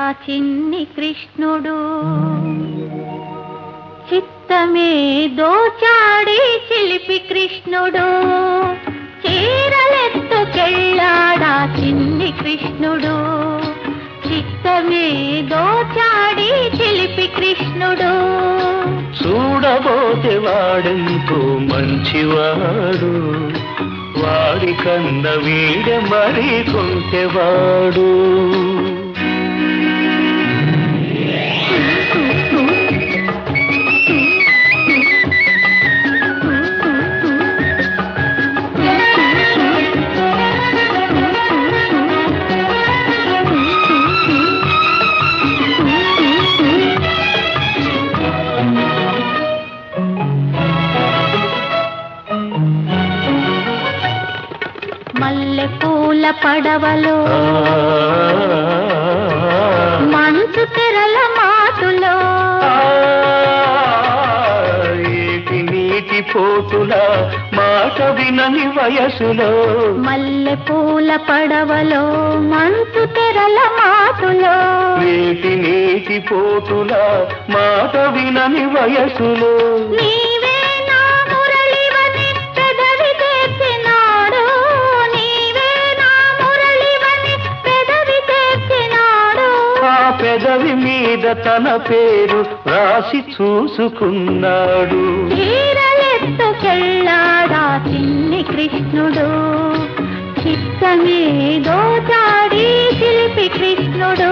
చిన్ని కృష్ణుడు చిత్తమే దోచాడి చిలిపి కృష్ణుడు చీరలెత్తుకెళ్ళాడా చిన్ని కృష్ణుడు చిత్తమే దోచాడి చిలిపి కృష్ణుడు చూడబోతే వాడెంతో మంచివాడు వాడి కన్న వీడ మరి కొంటెవాడు మల్లె పూల పడవలో మంచు తెరల మాటులో ఏటి నీటి పోతుల మాట వినని వయసులో మల్లె పూల పడవలో మంచు తెరల మాటులో నీటి నీటి పోతుల మాట వినని వయసులో నీవే నా మురళివని పెదవి తెచ్చినాడు నీవే నా మురళివని పెదవి తెచ్చినాడు ఆ పెదవి మీద తన పేరు రాసి చూసుకున్నాడు చీరలెత్తుకెళ్ళాడా చిన్ని కృష్ణుడు చిత్తమే దోచాడి శిల్పి కృష్ణుడు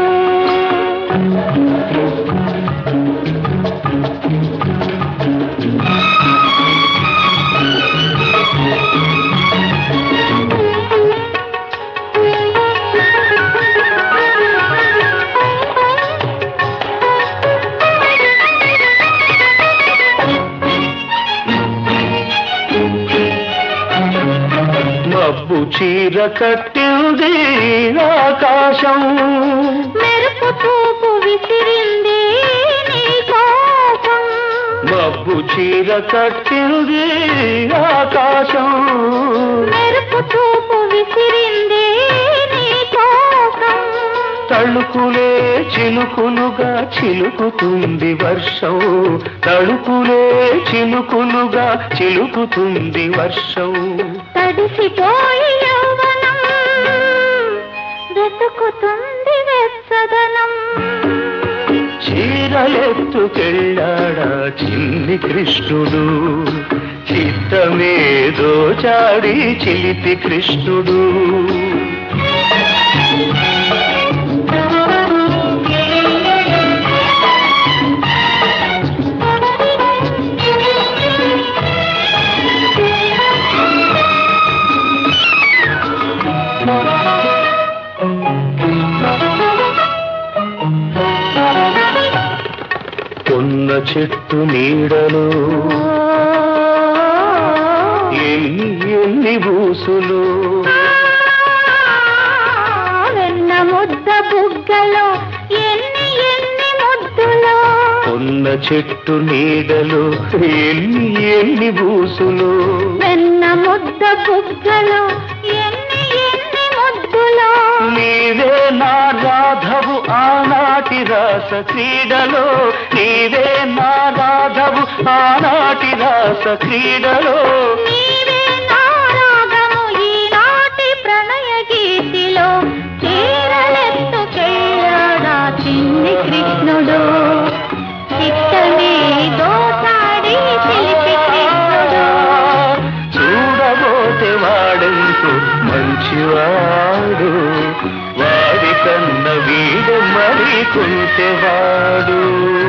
మబ్బు చీర కట్టింది ఆకాశం మెరుపు చూపు విసిరింది నీ కోసం మబ్బు చీర కట్టింది ఆకాశం మెరుపు చూపు విసిరింది నీ కోసం తళుకులే చినుకులుగా చిలుకుతుంది వర్షం తళుకులే చినుకులుగా చిలుకుతుంది వర్షం తడిసిపోయి యౌవనం వెతుకుతుంది వెచ్చదనం చీరలెత్తుకెళ్ళాడా చిన్ని కృష్ణుడు చిత్తమే దోచాడి చిలిపి కృష్ణుడు కొన్న చెట్టు నీడలో ఎన్ని ఎన్ని బూసులు వెన్న ముద్ద బుగ్గలో ఎన్ని ఎన్ని ముద్దులో కొన్న చెట్టు నీడలో ఎన్ని ఎన్ని బూసులు వెన్న ముద్ద బుగ్గలో ఎన్ని ఎన్ని ముద్దులో నీవే నా రాధవు ఆనాటి రాస క్రీడలో నీవే నా రాధవు ఆనాటి రాస క్రీడలో నీవే నా రాగము ఈనాటి ప్రణయ గీతిలో చీరలెత్తుకెళ్ళాడా చిన్ని కృష్ణుడు చిత్తమే దోసాడి శిల్పి కృష్ణుడు చూడబోతే వాడెంతో మంచివాడు వాడి కన్న వీడు మరి కొంటెవాడు